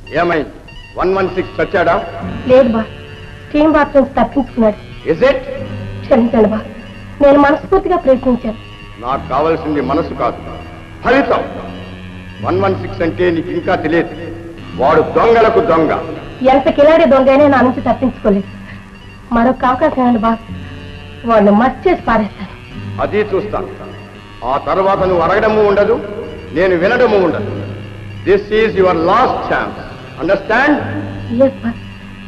ఏమైంది one one six వచ్చాడా లేదు బా స్టీమ్ బాత్ నుంచి తప్పించుకున్నాడు ఇజ్ ఇట్ క్షమించండి బా నేను మనస్ఫూర్తిగా ప్రయత్నించాను నాకు కావాల్సింది మనసు కాదు ఫలితం వన్ వన్ సిక్స్ అంటే నీకు ఇంకా తెలియదు వాడు దొంగలకు దొంగ ఎంత కిలాడి దొంగైనా నా నుంచి తప్పించుకోలేదు మరొక అవకాశం ఇవ్వండి బాస్ వాడిని మర్చి చేసి పారేస్తాను అది చూస్తాను ఆ తర్వాత నువ్వు అడగడము ఉండదు నేను వినడము ఉండదు this is your last chance understand yes boss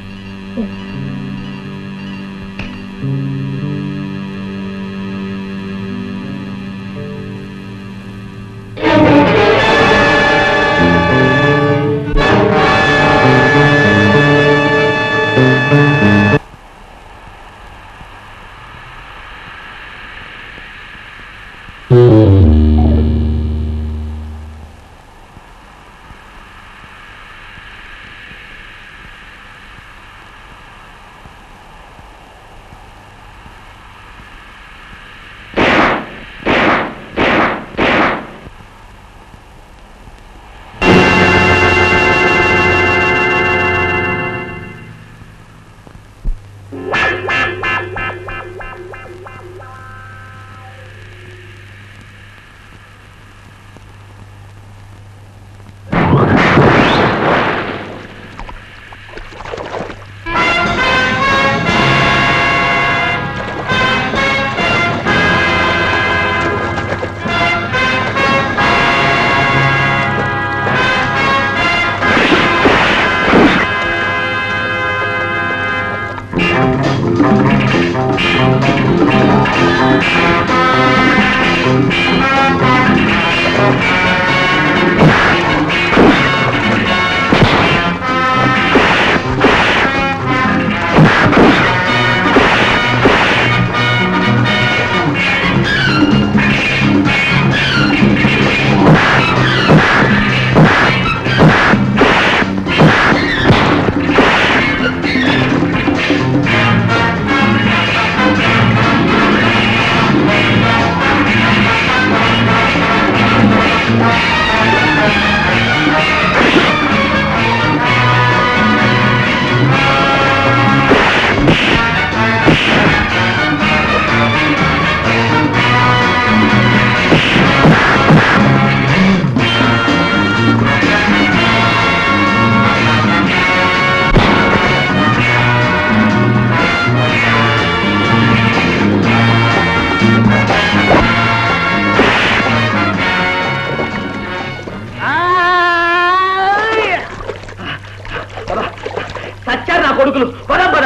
సచ్చారు నా కొడుకులు పద పద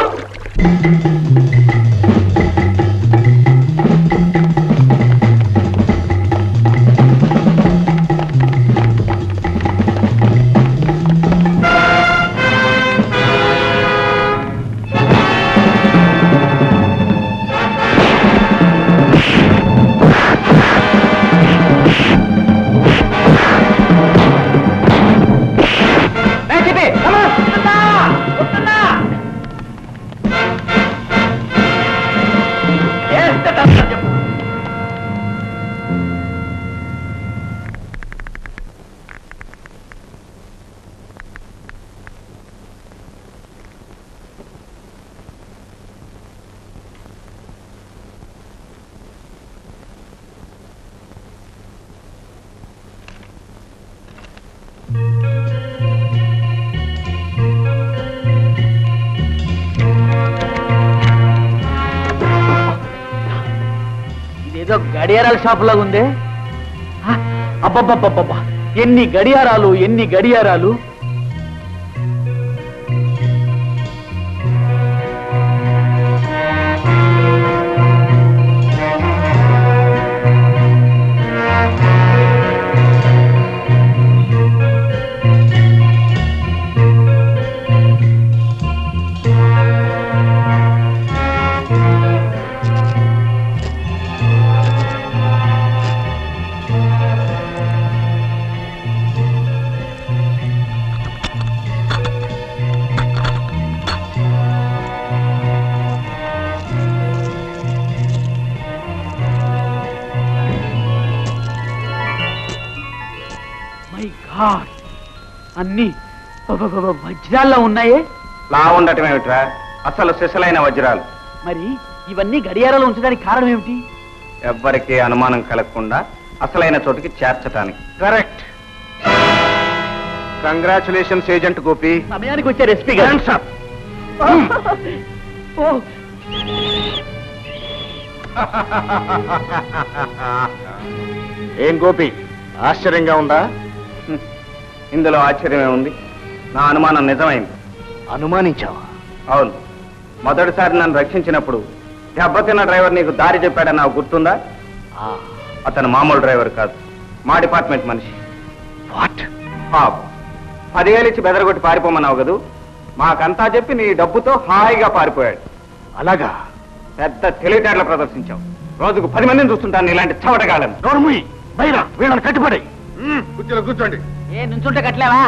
ఇదేదో గడియారాల షాప్ లాగా ఉందే ఆ, అబ్బబ్బబ్బబ్బబ్బా ఎన్ని గడియారాలు ఎన్ని గడియారాలు మై గాడ్ అన్ని వజ్రాల్లో ఉన్నాయే లా ఉండటం ఏమిట్రా అసలు సిసలైన వజ్రాలు మరి ఇవన్నీ గడియారాలు ఉంచడానికి కారణం ఏమిటి ఎవ్వరికీ అనుమానం కలగకుండా అసలైన చోటుకి చేర్చటానికి కరెక్ట్ కంగ్రాచులేషన్స్ ఏజెంట్ గోపి సమయానికి వచ్చారు ఎస్పీ గారు ఓ, ఏం గోపి ఆశ్చర్యంగా ఉందా ఇందులో ఆశ్చర్యమే ఉంది నా అనుమానం నిజమైంది అనుమానించావా అవును మొదటిసారి నన్ను రక్షించినప్పుడు దెబ్బతిన్న డ్రైవర్ నీకు దారి చెప్పాడని నాకు గుర్తుందా అతను మామూలు డ్రైవర్ కాదు మా డిపార్ట్మెంట్ మనిషి వాట్ పాపం పదివేలు ఇచ్చి బెదరగొట్టి పారిపోమన్నావు కదూ మాకంతా చెప్పి నీ డబ్బుతో హాయిగా పారిపోయాడు అలాగా పెద్ద తెలివితేటలు ప్రదర్శించావు రోజుకు పది మందిని చూస్తుంటాను ఇలాంటి చవటగాళ్ళని నోర్ముయ్ బైరా వీళ్ళని కట్టుబడి కూర్చోండి కూర్చోండి ఏ నుంచుంటే కట్టలేవా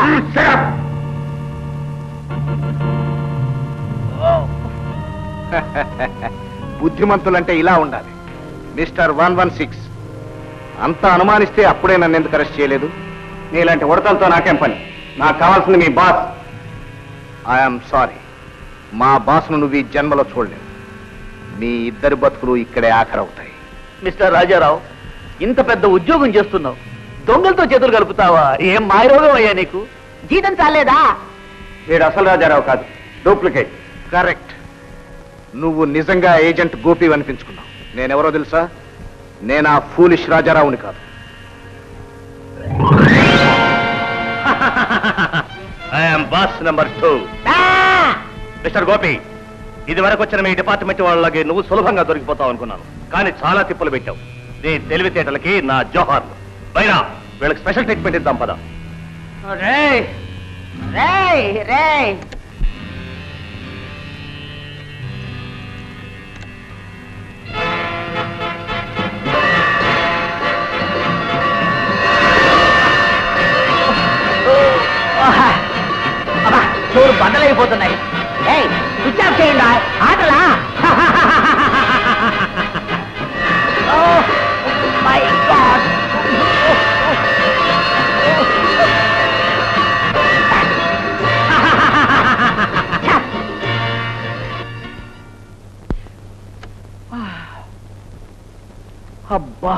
బుద్ధిమంతులంటే ఇలా ఉండాలి మిస్టర్ వన్ వన్ సిక్స్ అంత అనుమానిస్తే అప్పుడే నన్ను ఎందుకు అరెస్ట్ చేయలేదు నీలాంటి ఉడతలతో నాకేం పని నాకు కావాల్సింది మీ బాస్ ఐఎమ్ సారీ మా బాస్ను నువ్వు ఈ జన్మలో చూడలేదు మీ ఇద్దరి బతుకులు ఇక్కడే ఆఖరవుతాయి మిస్టర్ రాజారావు ఇంత పెద్ద ఉద్యోగం చేస్తున్నావు దొంగలతో చేతులు కలుపుతావా ఏం మాయరోగం అయ్యా నీకు జీతం చాలేదా వీడు అసలు రాజారావు కాదు డూప్లికేట్ కరెక్ట్ నువ్వు నిజంగా ఏజెంట్ గోపి అనిపించుకున్నావు నేనెవరో తెలుసా నేను ఆ ఫూలిష్ రాజారావుని కాదు I'm boss number two mister Gopi ఇది వరకు వచ్చిన మీ డిపార్ట్మెంట్ వాళ్ళకి నువ్వు సులభంగా దొరికిపోతావు అనుకున్నాను కానీ చాలా తిప్పులు పెట్టావు నీ తెలివితేటలకి నా జోహార్లు పైన వీళ్ళకి స్పెషల్ ట్రీట్మెంట్ ఇద్దాం పద రేయ్ రేయ్ రేయ్ అబ్బా చూడు బండలైపోతున్నాయి ఏయ్ స్విచ్ ఆఫ్ చేయండి ఆటలా మై గాడ్ అబ్బా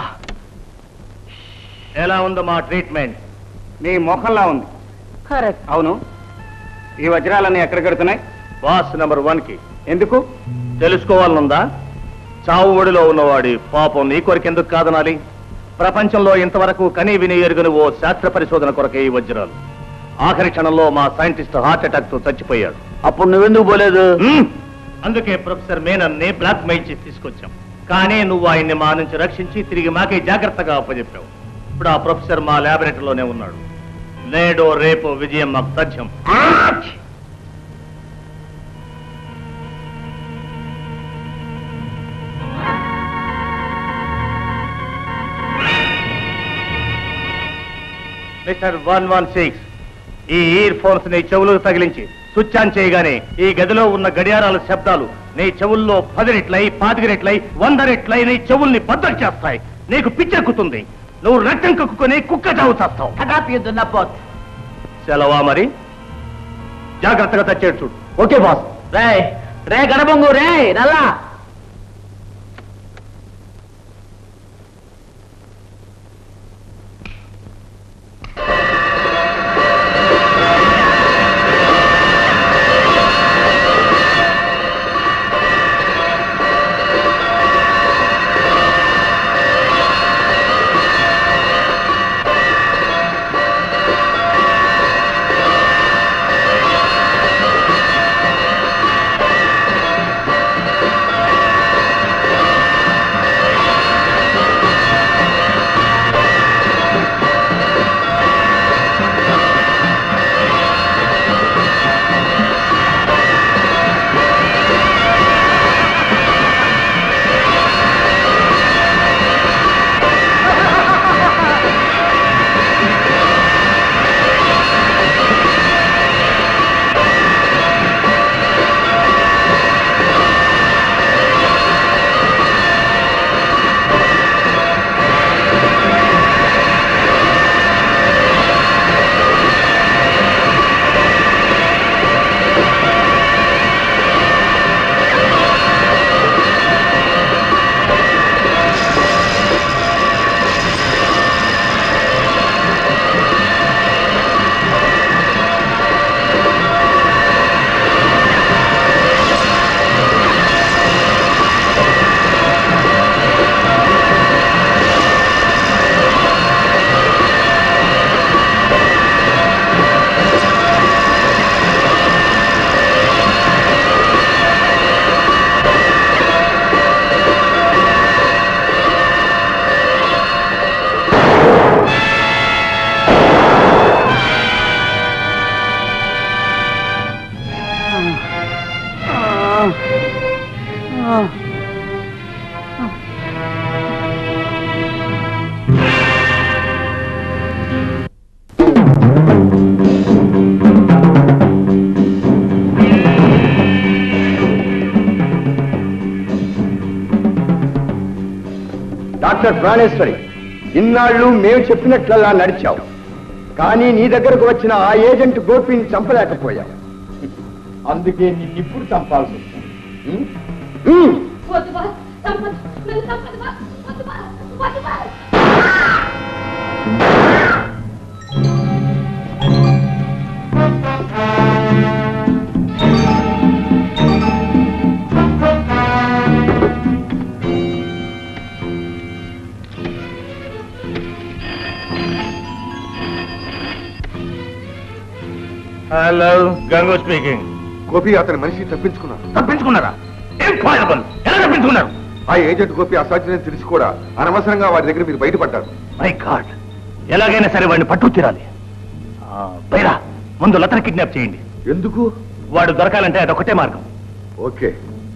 ఎలా ఉందో మా ట్రీట్మెంట్ నీ ముఖంలా ఉంది కరెక్ట్ అవును ఈ వజ్రాలన్నీ ఎక్కడ కడుతున్నాయి బాస్ నెంబర్ వన్ కి ఎందుకు తెలుసుకోవాలనుందా చావు ఒడిలో ఉన్నవాడి పాపం నీ కొరకెందుకు కాదనాలి ప్రపంచంలో ఇంతవరకు కనీ విని ఎరుగని ఓ శాస్త్ర పరిశోధన కొరకే ఈ వజ్రాలు ఆఖరి క్షణంలో మా సైంటిస్ట్ హార్ట్ అటాక్ తో చచ్చిపోయాడు అప్పుడు నువ్వెందుకు పోలేదు మ్మ్. అందుకే ప్రొఫెసర్ మేనన్ ని బ్లాక్ మెయిల్ చేసి తీసుకొచ్చాం కానీ నువ్వు ఆయన్ని మా నుంచి రక్షించి తిరిగి మాకే జాగ్రత్తగా అప్పచెప్పావు ఇప్పుడు ఆ ప్రొఫెసర్ మా ల్యాబొరేటరీలోనే ఉన్నాడు నేడో రేపు విజయం మాకు తథ్యం మిస్టర్ వన్ వన్ సిక్స్ ఈ ఇయర్ ఫోన్స్ నీ చెవులకు తగిలించి స్విచ్ ఆన్ చేయగానే ఈ గదిలో ఉన్న గడియారాల శబ్దాలు నీ చెవుల్లో పది రెట్లై పాతిక రెట్లై వంద రెట్లై నీ చెవుల్ని బద్దలు చేస్తాయి నీకు పిచ్చెక్కుతుంది నువ్వు రక్తం కక్కుకొని కుక్క చావు చేస్తావు కదాపియుద్దున్న పోత్ సెలవా మరి జాగ్రత్తగా తచ్చేడు చూడు ఓకే బాస్ రే రే గడబొంగు రే నల్లా ఆ డాక్టర్ ప్రాణేశ్వరి ఇన్నాళ్ళు మేము చెప్పినట్లలా నడిచావు కానీ నీ దగ్గరకు వచ్చిన ఆ ఏజెంట్ గోపిని చంపలేకపోయావు అందుకే నీకు ఇప్పుడు చంపాల్సి వస్తుంది ఉం? ఉం. వద్దు బాస్ తప్పదు నన్ను తప్పదు బాస్ వద్దు బాస్ వద్దు బాస్ హలో గంగో స్పీకింగ్ గోపి అతని మనిషి తప్పించుకున్నారు తప్పించుకున్నారా ఇంపాసిబుల్ ఎలా తప్పించుకున్నారు ఆ ఏజెంట్ గోపి అసాధ్యం తెలిసి కూడా అనవసరంగా వారి దగ్గర మీరు బయటపడ్డారు మై గాడ్ ఎలాగైనా సరే వాడిని పట్టు తీరాలి ఆ, బైరా ముందు లతను కిడ్నాప్ చేయండి ఎందుకు వాడు దొరకాలంటే అదొకటే మార్గం okay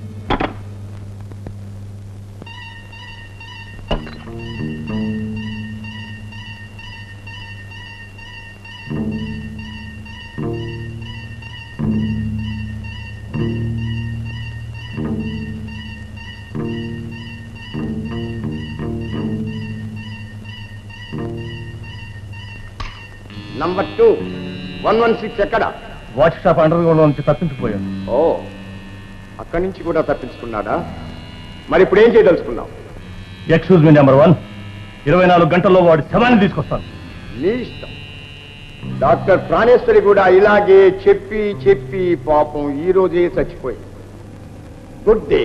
number two one one six ఎక్కడ వాచ్ షాప్ అండర్ గ్రౌండ్ నుంచి తప్పించిపోయాడు ఓ అక్కడి నుంచి కూడా తప్పించుకున్నాడా మరి ఇప్పుడు ఏం చేయదలుచుకున్నావు ఎక్స్క్యూజ్ మీ నెంబర్ వన్ ఇరవై నాలుగు గంటల్లో వాడి శవాన్ని తీసుకొస్తాను నీ ఇష్టం డాక్టర్ ప్రాణేశ్వరి కూడా ఇలాగే చెప్పి చెప్పి పాపం ఈ రోజే చచ్చిపోయింది గుడ్ డే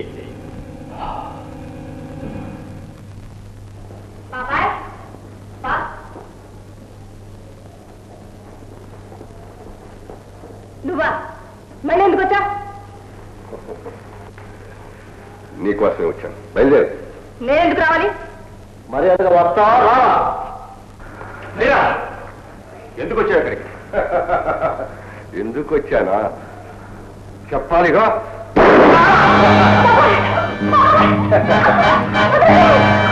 బాబాయ్ బా నువ్వా మళ్ళీ ఎందుకు వచ్చా నీకోసమే వచ్చాను బయలుదేరు నేను ఎందుకు రావాలి మర్యాదగా వస్తావా రావా? లేరా ఎందుకు వచ్చావు ఇక్కడికి ఎందుకు వచ్చానా చెప్పాలిగా బాబాయ్!